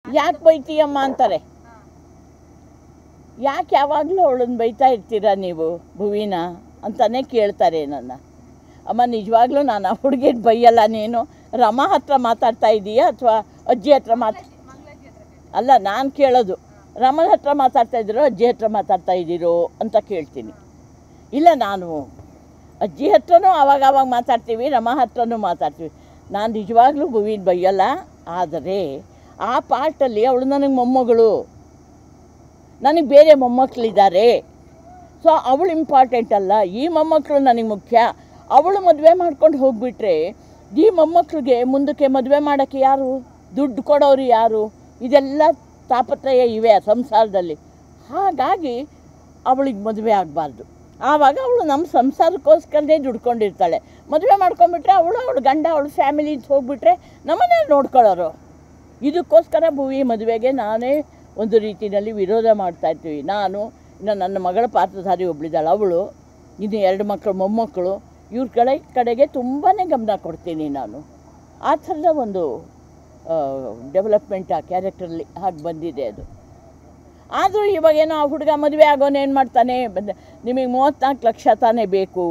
ಯಾಕೆ ಬೈತೀಯಮ್ಮ ಅಂತಾರೆ ಯಾಕೆ ಯಾವಾಗಲೂ ಅವಳನ್ನು ಬೈತಾ ಇರ್ತೀರಾ ನೀವು ಭುವಿನ ಅಂತಾನೆ ಕೇಳ್ತಾರೆ ನನ್ನ ಅಮ್ಮ ನಿಜವಾಗ್ಲೂ ನಾನು ಆ ಹುಡುಗಿನ ಬೈಯಲ್ಲ ನೀನು ರಮಾ ಹತ್ರ ಮಾತಾಡ್ತಾ ಇದ್ದೀಯಾ ಅಥವಾ ಅಜ್ಜಿ ಹತ್ರ ಮಾತಾ ಅಲ್ಲ ನಾನು ಕೇಳೋದು ರಮನ ಹತ್ರ ಮಾತಾಡ್ತಾ ಇದ್ದೀರೋ ಅಜ್ಜಿ ಹತ್ರ ಮಾತಾಡ್ತಾ ಇದ್ದೀರೋ ಅಂತ ಕೇಳ್ತೀನಿ ಇಲ್ಲ ನಾನು ಅಜ್ಜಿ ಹತ್ರನೂ ಆವಾಗ ಆವಾಗ ಮಾತಾಡ್ತೀವಿ ರಮಾ ಹತ್ರನೂ ಮಾತಾಡ್ತೀವಿ ನಾನು ನಿಜವಾಗ್ಲೂ ಭುವಿನ ಬೈಯಲ್ಲ ಆದರೆ ಆ ಪಾರ್ಟಲ್ಲಿ ಅವಳು ನನಗೆ ಮೊಮ್ಮಗಳು ನನಗೆ ಬೇರೆ ಮೊಮ್ಮಕ್ಕಳಿದ್ದಾರೆ ಸೊ ಅವಳು ಇಂಪಾರ್ಟೆಂಟ್ ಅಲ್ಲ ಈ ಮೊಮ್ಮಕ್ಕಳು ನನಗೆ ಮುಖ್ಯ ಅವಳು ಮದುವೆ ಮಾಡ್ಕೊಂಡು ಹೋಗಿಬಿಟ್ರೆ ಈ ಮೊಮ್ಮಕ್ಕಳಿಗೆ ಮುಂದಕ್ಕೆ ಮದುವೆ ಮಾಡೋಕ್ಕೆ ಯಾರು ದುಡ್ಡು ಕೊಡೋರು ಯಾರು ಇದೆಲ್ಲ ತಾಪತ್ರಯ ಇವೆ ಆ ಸಂಸಾರದಲ್ಲಿ ಹಾಗಾಗಿ ಅವಳಿಗೆ ಮದುವೆ ಆಗಬಾರ್ದು ಆವಾಗ ಅವಳು ನಮ್ಮ ಸಂಸಾರಕ್ಕೋಸ್ಕರನೇ ದುಡ್ಕೊಂಡಿರ್ತಾಳೆ ಮದುವೆ ಮಾಡ್ಕೊಂಬಿಟ್ರೆ ಅವಳು ಅವಳು ಗಂಡ ಅವಳು ಫ್ಯಾಮಿಲಿ ಹೋಗ್ಬಿಟ್ರೆ ನಮ್ಮನ್ನೇ ನೋಡ್ಕೊಳ್ಳೋರು ಇದಕ್ಕೋಸ್ಕರ ಭೂವಿ ಮದುವೆಗೆ ನಾನೇ ಒಂದು ರೀತಿಯಲ್ಲಿ ವಿರೋಧ ಮಾಡ್ತಾ ಇರ್ತೀವಿ ನಾನು ಇನ್ನು ನನ್ನ ಮಗಳ ಪಾತ್ರಧಾರಿ ಒಬ್ಳಿದ್ದಾಳೆ ಅವಳು ಇನ್ನು ಎರಡು ಮಕ್ಕಳು ಮೊಮ್ಮಕ್ಕಳು ಇವ್ರ ಕಡೆ ಕಡೆಗೆ ತುಂಬಾ ಗಮನ ಕೊಡ್ತೀನಿ ನಾನು ಆ ಥರದ ಒಂದು ಡೆವಲಪ್ಮೆಂಟ್ ಆ ಕ್ಯಾರೆಕ್ಟ್ರಲ್ಲಿ ಹಾಗೆ ಬಂದಿದೆ ಅದು ಆದರೂ ಇವಾಗೇನೋ ಆ ಹುಡುಗ ಮದುವೆ ಆಗೋನು ಏನು ಮಾಡ್ತಾನೆ ಬಂದ ನಿಮಗೆ ಮೂವತ್ತ್ನಾಲ್ಕು ಲಕ್ಷ ತಾನೇ ಬೇಕು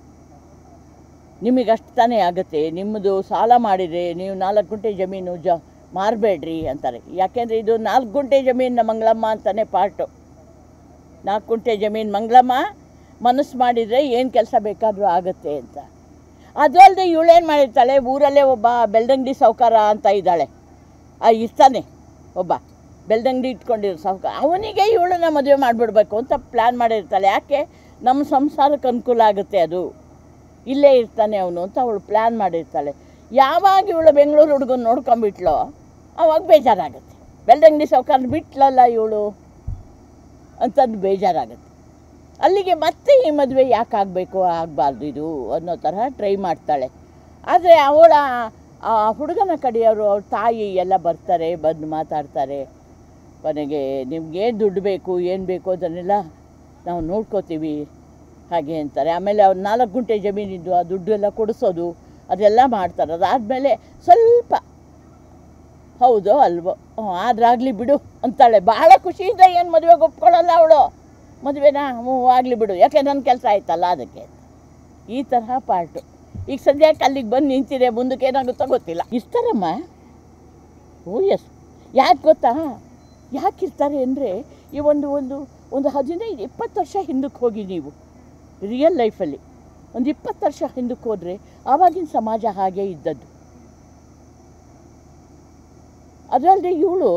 ನಿಮಗೆ ಅಷ್ಟು ತಾನೇ ಆಗುತ್ತೆ ನಿಮ್ಮದು ಸಾಲ ಮಾಡಿದರೆ ನೀವು ನಾಲ್ಕು ಗುಂಟೆ ಜಮೀನು ಜ ಮಾರಬೇಡ್ರಿ ಅಂತಾರೆ ಯಾಕೆಂದರೆ ಇದು ನಾಲ್ಕು ಗುಂಟೆ ಜಮೀನು ಮಂಗಳಮ್ಮ ಅಂತಾನೆ ಪಾರ್ಟು ನಾಲ್ಕು ಗುಂಟೆ ಜಮೀನು ಮಂಗಳಮ್ಮ ಮನಸ್ಸು ಮಾಡಿದರೆ ಏನು ಕೆಲಸ ಬೇಕಾದರೂ ಆಗುತ್ತೆ ಅಂತ ಅದು ಅಲ್ಲದೆ ಇವಳೇನು ಮಾಡಿರ್ತಾಳೆ ಊರಲ್ಲೇ ಒಬ್ಬ ಬೆಳ್ದಂಗಡಿ ಸಾವ್ಕಾರ ಅಂತ ಇದ್ದಾಳೆ ಆ ಇರ್ತಾನೆ ಒಬ್ಬ ಬೆಳ್ದಂಗಡಿ ಇಟ್ಕೊಂಡಿರೋ ಸಾವ್ಕಾರ ಅವನಿಗೆ ಇವಳನ್ನ ಮದುವೆ ಮಾಡಿಬಿಡ್ಬೇಕು ಅಂತ ಪ್ಲ್ಯಾನ್ ಮಾಡಿರ್ತಾಳೆ ಯಾಕೆ ನಮ್ಮ ಸಂಸಾರಕ್ಕೆ ಅನುಕೂಲ ಆಗುತ್ತೆ ಅದು ಇಲ್ಲೇ ಇರ್ತಾನೆ ಅವನು ಅಂತ ಅವಳು ಪ್ಲ್ಯಾನ್ ಮಾಡಿರ್ತಾಳೆ ಯಾವಾಗ ಇವಳು ಬೆಂಗಳೂರು ಹುಡುಗನ ನೋಡ್ಕೊಂಬಿಟ್ಲೋ ಅವಾಗ ಬೇಜಾರಾಗುತ್ತೆ ಬೆಳ್ದಂಗಡಿ ಸಾವ್ಕಾರ ಬಿಟ್ಲಲ್ಲ ಇವಳು ಅಂತಂದು ಬೇಜಾರಾಗುತ್ತೆ ಅಲ್ಲಿಗೆ ಮತ್ತೆ ಈ ಮದುವೆ ಯಾಕೆ ಆಗಬೇಕು ಆಗಬಾರ್ದು ಇದು ಅನ್ನೋ ತರಹ ಟ್ರೈ ಮಾಡ್ತಾಳೆ ಆದರೆ ಅವಳ ಆ ಹುಡುಗನ ಕಡೆಯವರು ಅವ್ರ ತಾಯಿ ಎಲ್ಲ ಬರ್ತಾರೆ ಬಂದು ಮಾತಾಡ್ತಾರೆ ಕೊನೆಗೆ ನಿಮ್ಗೆ ಏನು ದುಡ್ಡು ಬೇಕು ಏನು ಬೇಕು ಅದನ್ನೆಲ್ಲ ನಾವು ನೋಡ್ಕೋತೀವಿ ಹಾಗೆ ಅಂತಾರೆ ಆಮೇಲೆ ಅವ್ರು ನಾಲ್ಕು ಗುಂಟೆ ಜಮೀನಿದ್ದು ಆ ದುಡ್ಡು ಎಲ್ಲ ಕೊಡಿಸೋದು ಅದೆಲ್ಲ ಮಾಡ್ತಾರೆ ಅದಾದಮೇಲೆ ಸ್ವಲ್ಪ ಹೌದು ಅಲ್ವೋ ಹ್ಞೂ ಆದ್ರಾಗಲಿ ಬಿಡು ಅಂತಾಳೆ ಭಾಳ ಖುಷಿಯಿಂದ ಏನು ಮದುವೆಗೆ ಒಪ್ಕೊಳ್ಳಲ್ಲ ಅವಳು ಮದುವೆನಾ ಹ್ಞೂ ಆಗಲಿ ಬಿಡು ಯಾಕೆ ನನ್ನ ಕೆಲಸ ಆಯ್ತಲ್ಲ ಅದಕ್ಕೆ ಈ ತರಹ ಪಾರ್ಟು ಈಗ ಸದ್ಯಕ್ಕೆ ಅಲ್ಲಿಗೆ ಬಂದು ನಿಂತಿದೆ ಮುಂದಕ್ಕೆ ಏನಾಗುತ್ತೋ ಗೊತ್ತಿಲ್ಲ ಇರ್ತಾರಮ್ಮ ಓ ಎಸ್ ಯಾಕೆ ಗೊತ್ತಾ ಯಾಕೆ ಇರ್ತಾರೆ ಅಂದರೆ ಈ ಒಂದು ಒಂದು ಒಂದು ಹದಿನೈದು ಇಪ್ಪತ್ತು ವರ್ಷ ಹಿಂದಕ್ಕೆ ಹೋಗಿ ನೀವು ರಿಯಲ್ ಲೈಫಲ್ಲಿ ಒಂದು ಇಪ್ಪತ್ತು ವರ್ಷ ಹಿಂದಕ್ಕೆ ಹೋದರೆ ಆವಾಗಿನ ಸಮಾಜ ಹಾಗೆ ಇದ್ದದ್ದು ಅದಲ್ಲದೆ ಇವಳು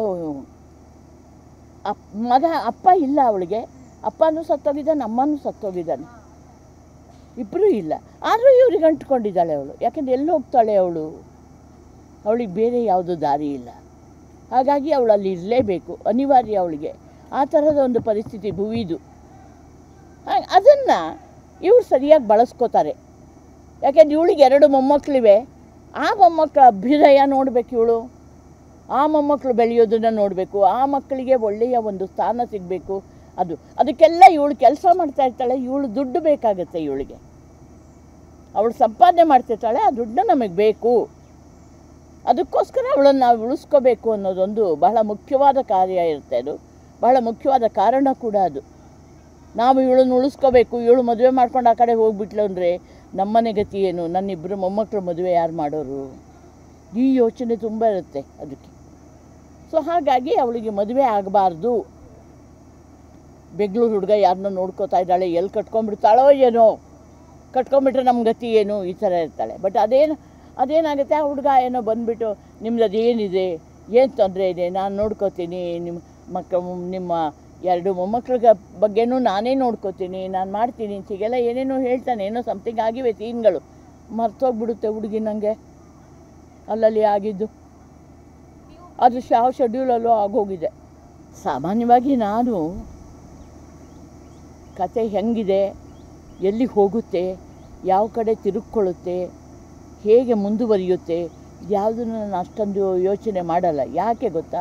ಅಪ್ ಮಗ ಅಪ್ಪ ಇಲ್ಲ ಅವಳಿಗೆ ಅಪ್ಪನೂ ಸತ್ತೋಗಿದ್ದಾನೆ ಅಮ್ಮನೂ ಸತ್ತೋಗಿದ್ದಾನೆ ಇಬ್ಬರೂ ಇಲ್ಲ ಆದರೂ ಇವ್ರಿಗೆ ಅಂಟ್ಕೊಂಡಿದ್ದಾಳೆ ಅವಳು ಯಾಕೆಂದ್ರೆ ಎಲ್ಲಿ ಹೋಗ್ತಾಳೆ ಅವಳು ಅವಳಿಗೆ ಬೇರೆ ಯಾವುದೂ ದಾರಿ ಇಲ್ಲ ಹಾಗಾಗಿ ಅವಳು ಅಲ್ಲಿ ಇರಲೇಬೇಕು ಅನಿವಾರ್ಯ ಅವಳಿಗೆ ಆ ಥರದ ಒಂದು ಪರಿಸ್ಥಿತಿ ಭುವಿದು ಹಾಗೆ ಅದನ್ನು ಇವ್ರು ಸರಿಯಾಗಿ ಬಳಸ್ಕೋತಾರೆ ಯಾಕೆಂದ್ರೆ ಇವಳಿಗೆ ಎರಡು ಮೊಮ್ಮಕ್ಕಳಿವೆ ಆ ಮೊಮ್ಮಕ್ಕಳ ಅಭ್ಯುದಯ ನೋಡಬೇಕು ಇವಳು ಆ ಮೊಮ್ಮಕ್ಕಳು ಬೆಳೆಯೋದನ್ನು ನೋಡಬೇಕು ಆ ಮಕ್ಕಳಿಗೆ ಒಳ್ಳೆಯ ಒಂದು ಸ್ಥಾನ ಸಿಗಬೇಕು ಅದು ಅದಕ್ಕೆಲ್ಲ ಇವಳು ಕೆಲಸ ಮಾಡ್ತಾ ಇರ್ತಾಳೆ ಇವಳು ದುಡ್ಡು ಬೇಕಾಗುತ್ತೆ ಇವಳಿಗೆ ಅವಳು ಸಂಪಾದನೆ ಮಾಡ್ತಿರ್ತಾಳೆ ಆ ದುಡ್ಡು ನಮಗೆ ಬೇಕು ಅದಕ್ಕೋಸ್ಕರ ಅವಳನ್ನು ನಾವು ಉಳಿಸ್ಕೋಬೇಕು ಅನ್ನೋದೊಂದು ಬಹಳ ಮುಖ್ಯವಾದ ಕಾರ್ಯ ಇರುತ್ತೆ ಅದು ಬಹಳ ಮುಖ್ಯವಾದ ಕಾರಣ ಕೂಡ ಅದು ನಾವು ಇವಳನ್ನು ಉಳಿಸ್ಕೋಬೇಕು ಇವಳು ಮದುವೆ ಮಾಡ್ಕೊಂಡು ಆ ಕಡೆ ಹೋಗ್ಬಿಟ್ಲು ಅಂದರೆ ನಮ್ಮನೆ ಗತಿ ಏನು ನನ್ನಿಬ್ಬರು ಮೊಮ್ಮಕ್ಕಳು ಮದುವೆ ಯಾರು ಮಾಡೋರು ಈ ಯೋಚನೆ ತುಂಬ ಇರುತ್ತೆ ಅದಕ್ಕೆ ಸೊ ಹಾಗಾಗಿ ಅವಳಿಗೆ ಮದುವೆ ಆಗಬಾರ್ದು ಬೆಂಗಳೂರು ಹುಡುಗ ಯಾರನ್ನೋ ನೋಡ್ಕೋತಾ ಇದ್ದಾಳೆ ಎಲ್ಲಿ ಕಟ್ಕೊಂಡ್ಬಿಡ್ತಾಳೋ ಏನೋ ಕಟ್ಕೊಂಡ್ಬಿಟ್ರೆ ನಮ್ಮ ಗತಿ ಏನು ಈ ಥರ ಇರ್ತಾಳೆ ಬಟ್ ಅದೇನು ಅದೇನಾಗುತ್ತೆ ಆ ಹುಡುಗ ಏನೋ ಬಂದುಬಿಟ್ಟು ನಿಮ್ದು ಅದೇನಿದೆ ಏನು ತೊಂದರೆ ಇದೆ ನಾನು ನೋಡ್ಕೋತೀನಿ ನಿಮ್ಮ ಮಕ್ಕ ನಿಮ್ಮ ಎರಡು ಮೊಮ್ಮಕ್ಳ ಬಗ್ಗೆನೂ ನಾನೇ ನೋಡ್ಕೋತೀನಿ ನಾನು ಮಾಡ್ತೀನಿ ಅಂತ ಹೀಗೆಲ್ಲ ಏನೇನೋ ಹೇಳ್ತಾನೆ ಏನೋ ಸಮಥಿಂಗ್ ಆಗಿವೆ ಸೀನ್ಗಳು ಮರ್ತೋಗ್ಬಿಡುತ್ತೆ ಹುಡುಗಿ ನನಗೆ ಅಲ್ಲಲ್ಲಿ ಆಗಿದ್ದು ಅದು ಯಾವ ಶೆಡ್ಯೂಲಲ್ಲೂ ಆಗೋಗಿದೆ ಸಾಮಾನ್ಯವಾಗಿ ನಾನು ಕತೆ ಹೆಂಗಿದೆ ಎಲ್ಲಿ ಹೋಗುತ್ತೆ ಯಾವ ಕಡೆ ತಿರುಗ್ಕೊಳ್ಳುತ್ತೆ ಹೇಗೆ ಮುಂದುವರಿಯುತ್ತೆ ಯಾವುದನ್ನು ನಾನು ಅಷ್ಟೊಂದು ಯೋಚನೆ ಮಾಡಲ್ಲ ಯಾಕೆ ಗೊತ್ತಾ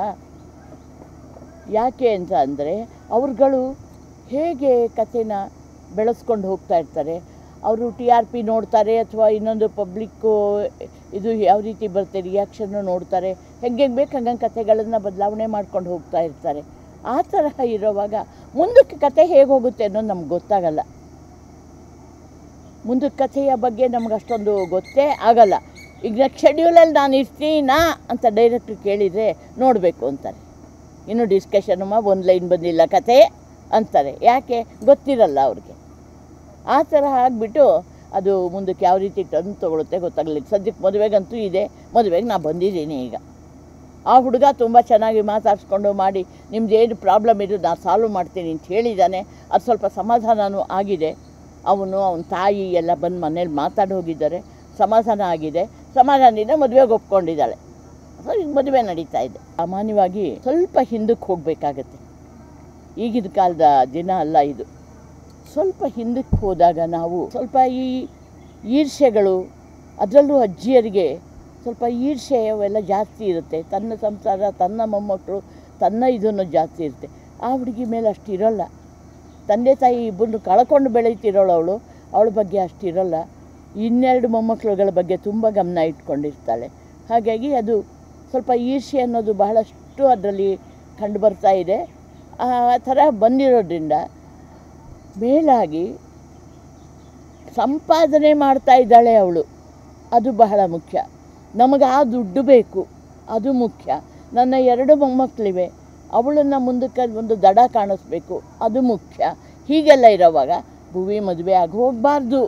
ಯಾಕೆ ಅಂತ ಅಂದರೆ ಅವ್ರುಗಳು ಹೇಗೆ ಕಥೆನ ಬೆಳೆಸ್ಕೊಂಡು ಹೋಗ್ತಾ ಇರ್ತಾರೆ ಅವರು ಟಿ ಆರ್ ಪಿ ನೋಡ್ತಾರೆ ಅಥವಾ ಇನ್ನೊಂದು ಪಬ್ಲಿಕ್ಕು ಇದು ಯಾವ ರೀತಿ ಬರುತ್ತೆ ರಿಯಾಕ್ಷನ್ನು ನೋಡ್ತಾರೆ ಹೆಂಗೆ ಹೆಂಗೆ ಬೇಕು ಹಂಗಂಗೆ ಕಥೆಗಳನ್ನು ಬದಲಾವಣೆ ಮಾಡ್ಕೊಂಡು ಹೋಗ್ತಾ ಇರ್ತಾರೆ ಆ ತರಹ ಇರೋವಾಗ ಮುಂದಕ್ಕೆ ಕತೆ ಹೇಗೆ ಹೋಗುತ್ತೆ ಅನ್ನೋದು ನಮ್ಗೆ ಗೊತ್ತಾಗಲ್ಲ ಮುಂದಕ್ಕೆ ಕಥೆಯ ಬಗ್ಗೆ ನಮ್ಗೆ ಅಷ್ಟೊಂದು ಗೊತ್ತೇ ಆಗಲ್ಲ ಈಗ ನೆಕ್ಸ್ಟ್ ಶೆಡ್ಯೂಲಲ್ಲಿ ನಾನು ಇರ್ತೀನಾ ಅಂತ ಡೈರೆಕ್ಟ್ರ್ ಕೇಳಿದರೆ ನೋಡಬೇಕು ಅಂತಾರೆ ಇನ್ನು ಡಿಸ್ಕಷನ್ ಒಂದು ಲೈನ್ ಬಂದಿಲ್ಲ ಕತೆ ಅಂತಾರೆ ಯಾಕೆ ಗೊತ್ತಿರಲ್ಲ ಅವ್ರಿಗೆ ಆ ಥರ ಆಗಿಬಿಟ್ಟು ಅದು ಮುಂದಕ್ಕೆ ಯಾವ ರೀತಿ ಟರ್ನ್ ತೊಗೊಳುತ್ತೆ ಗೊತ್ತಾಗಲಿಲ್ಲ ಸದ್ಯಕ್ಕೆ ಮದುವೆಗಂತೂ ಇದೆ ಮದುವೆಗೆ ನಾನು ಬಂದಿದ್ದೀನಿ ಈಗ ಆ ಹುಡುಗ ತುಂಬ ಚೆನ್ನಾಗಿ ಮಾತಾಡಿಸ್ಕೊಂಡು ಮಾಡಿ ನಿಮ್ದು ಏನು ಪ್ರಾಬ್ಲಮ್ ಇದು ನಾನು ಸಾಲ್ವ್ ಮಾಡ್ತೀನಿ ಅಂತ ಹೇಳಿದ್ದಾನೆ ಅದು ಸ್ವಲ್ಪ ಸಮಾಧಾನವೂ ಆಗಿದೆ ಅವನು ಅವನ ತಾಯಿ ಎಲ್ಲ ಬಂದು ಮನೇಲಿ ಮಾತಾಡಿ ಹೋಗಿದ್ದಾರೆ ಸಮಾಧಾನ ಆಗಿದೆ ಸಮಾಧಾನದಿಂದ ಮದುವೆಗೆ ಒಪ್ಕೊಂಡಿದ್ದಾಳೆ ಸೊ ಈಗ ಮದುವೆ ನಡೀತಾ ಇದೆ ಸಾಮಾನ್ಯವಾಗಿ ಸ್ವಲ್ಪ ಹಿಂದಕ್ಕೆ ಹೋಗಬೇಕಾಗತ್ತೆ ಈಗಿನ ಕಾಲದ ದಿನ ಅಲ್ಲ ಇದು ಸ್ವಲ್ಪ ಹಿಂದಕ್ಕೆ ಹೋದಾಗ ನಾವು ಸ್ವಲ್ಪ ಈ ಈರ್ಷೆಗಳು ಅದರಲ್ಲೂ ಅಜ್ಜಿಯರಿಗೆ ಸ್ವಲ್ಪ ಈರ್ಷೆ ಅವೆಲ್ಲ ಜಾಸ್ತಿ ಇರುತ್ತೆ ತನ್ನ ಸಂಸಾರ ತನ್ನ ಮೊಮ್ಮಕ್ಕಳು ತನ್ನ ಇದನ್ನು ಜಾಸ್ತಿ ಇರುತ್ತೆ ಆ ಹುಡುಗಿ ಮೇಲೆ ಅಷ್ಟು ಇರೋಲ್ಲ ತಂದೆ ತಾಯಿ ಇಬ್ಬರನ್ನು ಕಳ್ಕೊಂಡು ಬೆಳೀತಿರೋಳು ಅವಳು ಅವಳ ಬಗ್ಗೆ ಅಷ್ಟಿರಲ್ಲ ಇನ್ನೆರಡು ಮೊಮ್ಮಕ್ಕಳುಗಳ ಬಗ್ಗೆ ತುಂಬ ಗಮನ ಇಟ್ಕೊಂಡಿರ್ತಾಳೆ ಹಾಗಾಗಿ ಅದು ಸ್ವಲ್ಪ ಈರ್ಷೆ ಅನ್ನೋದು ಬಹಳಷ್ಟು ಅದರಲ್ಲಿ ಕಂಡು ಬರ್ತಾ ಇದೆ ಆ ಥರ ಬಂದಿರೋದ್ರಿಂದ ಮೇಲಾಗಿ ಸಂಪಾದನೆ ಮಾಡ್ತಾ ಇದ್ದಾಳೆ ಅವಳು ಅದು ಬಹಳ ಮುಖ್ಯ ನಮಗೆ ಆ ದುಡ್ಡು ಬೇಕು ಅದು ಮುಖ್ಯ ನನ್ನ ಎರಡು ಮೊಮ್ಮಕ್ಕಳಿವೆ ಅವಳನ್ನು ಮುಂದಕ್ಕೆ ಒಂದು ದಡ ಕಾಣಿಸ್ಬೇಕು ಅದು ಮುಖ್ಯ ಹೀಗೆಲ್ಲ ಇರೋವಾಗ ಭೂಮಿ ಮದುವೆ ಆಗಿ ಹೋಗಬಾರ್ದು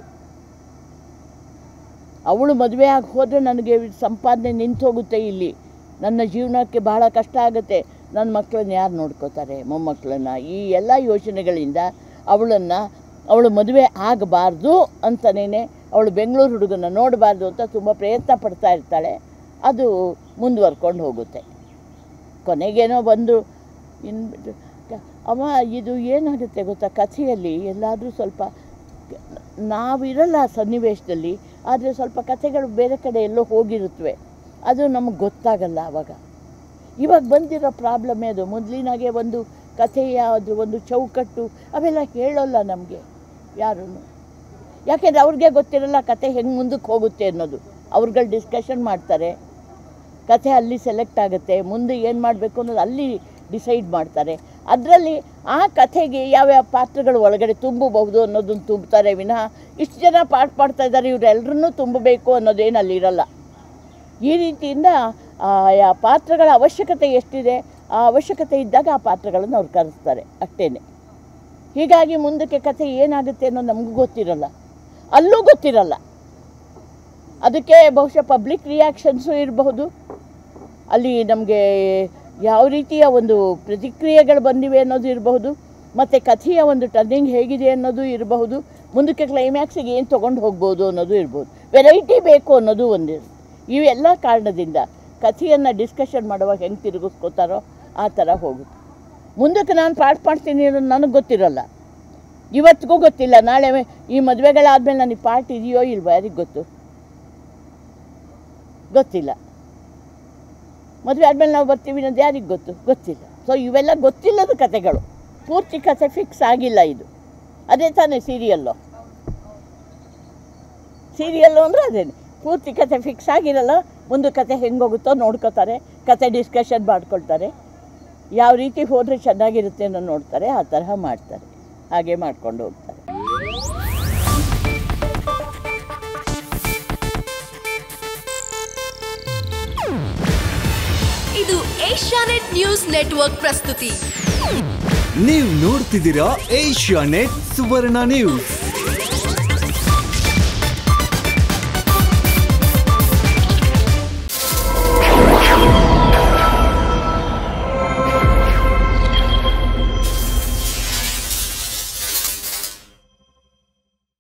ಅವಳು ಮದುವೆ ಆಗಿ ಹೋದರೆ ನನಗೆ ಸಂಪಾದನೆ ನಿಂತು ಹೋಗುತ್ತೆ ಇಲ್ಲಿ ನನ್ನ ಜೀವನಕ್ಕೆ ಬಹಳ ಕಷ್ಟ ಆಗುತ್ತೆ ನನ್ನ ಮಕ್ಕಳನ್ನ ಯಾರು ನೋಡ್ಕೋತಾರೆ ಮೊಮ್ಮಕ್ಕಳನ್ನ ಈ ಎಲ್ಲ ಯೋಚನೆಗಳಿಂದ ಅವಳನ್ನು ಅವಳು ಮದುವೆ ಆಗಬಾರ್ದು ಅಂತಲೇ ಅವಳು ಬೆಂಗಳೂರು ಹುಡುಗನ ನೋಡಬಾರ್ದು ಅಂತ ತುಂಬ ಪ್ರಯತ್ನ ಪಡ್ತಾ ಇರ್ತಾಳೆ ಅದು ಮುಂದುವರ್ಕೊಂಡು ಹೋಗುತ್ತೆ ಕೊನೆಗೇನೋ ಬಂದು ಇನ್ನು ಅವ ಇದು ಏನಾಗುತ್ತೆ ಗೊತ್ತಾ ಕಥೆಯಲ್ಲಿ ಎಲ್ಲಾದರೂ ಸ್ವಲ್ಪ ನಾವಿರಲ್ಲ ಆ ಸನ್ನಿವೇಶದಲ್ಲಿ ಆದರೆ ಸ್ವಲ್ಪ ಕಥೆಗಳು ಬೇರೆ ಕಡೆ ಎಲ್ಲೋ ಹೋಗಿರುತ್ತವೆ ಅದು ನಮಗೆ ಗೊತ್ತಾಗಲ್ಲ ಆವಾಗ ಇವಾಗ ಬಂದಿರೋ ಪ್ರಾಬ್ಲಮ್ಮೇ ಅದು ಮೊದಲಿನಾಗೆ ಒಂದು ಕಥೆಯ ಅದು ಒಂದು ಚೌಕಟ್ಟು ಅವೆಲ್ಲ ಹೇಳೋಲ್ಲ ನಮಗೆ ಯಾರೂ ಯಾಕೆಂದರೆ ಅವ್ರಿಗೆ ಗೊತ್ತಿರಲ್ಲ ಕತೆ ಹೆಂಗೆ ಮುಂದಕ್ಕೆ ಹೋಗುತ್ತೆ ಅನ್ನೋದು ಅವ್ರುಗಳು ಡಿಸ್ಕಷನ್ ಮಾಡ್ತಾರೆ ಕಥೆ ಅಲ್ಲಿ ಸೆಲೆಕ್ಟ್ ಆಗುತ್ತೆ ಮುಂದೆ ಏನು ಮಾಡಬೇಕು ಅನ್ನೋದು ಅಲ್ಲಿ ಡಿಸೈಡ್ ಮಾಡ್ತಾರೆ ಅದರಲ್ಲಿ ಆ ಕಥೆಗೆ ಯಾವ್ಯಾವ ಪಾತ್ರಗಳು ಒಳಗಡೆ ತುಂಬಬಹುದು ಅನ್ನೋದನ್ನು ತುಂಬ್ತಾರೆ ವಿನಃ ಇಷ್ಟು ಜನ ಪಾಠ ಮಾಡ್ತಾ ಇದ್ದಾರೆ ಇವರೆಲ್ಲರನ್ನೂ ತುಂಬಬೇಕು ಅನ್ನೋದೇನು ಅಲ್ಲಿರಲ್ಲ ಈ ರೀತಿಯಿಂದ ಆ ಪಾತ್ರಗಳ ಅವಶ್ಯಕತೆ ಎಷ್ಟಿದೆ ಆ ಅವಶ್ಯಕತೆ ಇದ್ದಾಗ ಆ ಪಾತ್ರಗಳನ್ನು ಅವ್ರು ಕರೆಸ್ತಾರೆ ಅಷ್ಟೇ ಹೀಗಾಗಿ ಮುಂದಕ್ಕೆ ಕಥೆ ಏನಾಗುತ್ತೆ ಅನ್ನೋದು ನಮಗೂ ಗೊತ್ತಿರಲ್ಲ ಅಲ್ಲೂ ಗೊತ್ತಿರಲ್ಲ ಅದಕ್ಕೆ ಬಹುಶಃ ಪಬ್ಲಿಕ್ ರಿಯಾಕ್ಷನ್ಸು ಇರಬಹುದು ಅಲ್ಲಿ ನಮಗೆ ಯಾವ ರೀತಿಯ ಒಂದು ಪ್ರತಿಕ್ರಿಯೆಗಳು ಬಂದಿವೆ ಅನ್ನೋದು ಇರಬಹುದು ಮತ್ತು ಕಥೆಯ ಒಂದು ಟರ್ನಿಂಗ್ ಹೇಗಿದೆ ಅನ್ನೋದು ಇರಬಹುದು ಮುಂದಕ್ಕೆ ಕ್ಲೈಮ್ಯಾಕ್ಸಿಗೆ ಏನು ತೊಗೊಂಡು ಹೋಗ್ಬೋದು ಅನ್ನೋದು ಇರ್ಬೋದು ವೆರೈಟಿ ಬೇಕು ಅನ್ನೋದು ಒಂದು ಇವೆಲ್ಲ ಕಾರಣದಿಂದ ಕಥೆಯನ್ನು ಡಿಸ್ಕಷನ್ ಮಾಡುವಾಗ ಹೆಂಗೆ ತಿರುಗಿಸ್ಕೋತಾರೋ ಆ ಥರ ಹೋಗುತ್ತೆ ಮುಂದಕ್ಕೆ ನಾನು ಪಾಠ ಮಾಡ್ತೀನಿ ಅನ್ನೋದು ನನಗೆ ಗೊತ್ತಿರಲ್ಲ ಇವತ್ತಿಗೂ ಗೊತ್ತಿಲ್ಲ ನಾಳೆ ಈ ಮದುವೆಗಳಾದಮೇಲೆ ನನಗೆ ಪಾಠ ಇದೆಯೋ ಇಲ್ವೋ ಯಾರಿಗೆ ಗೊತ್ತು ಗೊತ್ತಿಲ್ಲ ಮದುವೆ ಆದಮೇಲೆ ನಾವು ಬರ್ತೀವಿ ಅನ್ನೋದು ಯಾರಿಗೆ ಗೊತ್ತು ಗೊತ್ತಿಲ್ಲ ಸೊ ಇವೆಲ್ಲ ಗೊತ್ತಿಲ್ಲದ ಕಥೆಗಳು ಪೂರ್ತಿ ಕಥೆ ಫಿಕ್ಸ್ ಆಗಿಲ್ಲ ಇದು ಅದೇ ತಾನೇ ಸೀರಿಯಲ್ಲು ಸೀರಿಯಲ್ಲು ಅಂದರೆ ಅದೇನೆ ಪೂರ್ತಿ ಕಥೆ ಫಿಕ್ಸ್ ಆಗಿರಲ್ಲ ಮುಂದೆ ಕತೆ ಹೆಂಗೆ ಹೋಗುತ್ತೋ ನೋಡ್ಕೋತಾರೆ ಕತೆ ಡಿಸ್ಕಷನ್ ಮಾಡ್ಕೊಳ್ತಾರೆ ಯಾವ ರೀತಿ ಹೋದರೆ ಚೆನ್ನಾಗಿರುತ್ತೆ ಅನ್ನೋ ನೋಡ್ತಾರೆ ಆ ತರಹ ಮಾಡ್ತಾರೆ ಹಾಗೆ ಮಾಡ್ಕೊಂಡು ಹೋಗ್ತಾರೆ ಇದು ಏಷ್ಯಾನೆಟ್ ನ್ಯೂಸ್ ನೆಟ್ವರ್ಕ್ ಪ್ರಸ್ತುತಿ ನೀವು ನೋಡ್ತಿದ್ದೀರಾ ಏಷ್ಯಾ ನೆಟ್ ಸುವರ್ಣ ನ್ಯೂಸ್